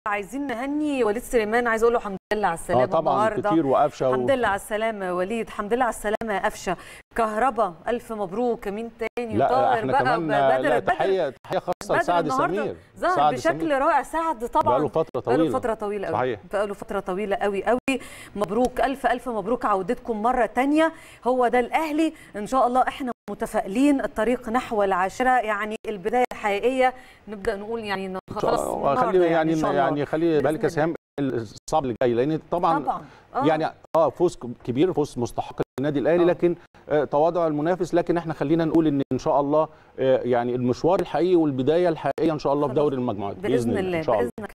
عايزين نهني وليد سليمان عايز اقول له الحمد لله على السلامه اه طبعا النهارده كتير وقفشه الحمد و... لله على السلامه يا وليد الحمد لله على السلامه يا قفشه كهربا الف مبروك مين تاني لا طاهر احنا بقى كمان بدر لا بدر تحيه تحيه خاصه بدر لسعد النهارده سمير ظهر سعد بشكل سمير. رائع سعد طبعا بقاله فتره طويله بقاله فتره طويله قوي صحيح بقاله فتره طويله قوي قوي مبروك الف الف مبروك عودتكم مره تانية هو ده الاهلي ان شاء الله احنا متفائلين الطريق نحو العاشره يعني البدايه الحقيقيه نبدا نقول يعني إن خلاص النهاردة خلي يعني إن شاء الله. يعني خلي بإذن بالك يا سهام الصعب اللي جاي لان طبعا طبعا آه. يعني اه فوز كبير فوز مستحق للنادي الاهلي آه. لكن آه تواضع المنافس لكن احنا خلينا نقول ان ان شاء الله آه يعني المشوار الحقيقي والبدايه الحقيقيه ان شاء الله في خلاص. دوري المجموعات باذن الله ان شاء الله باذن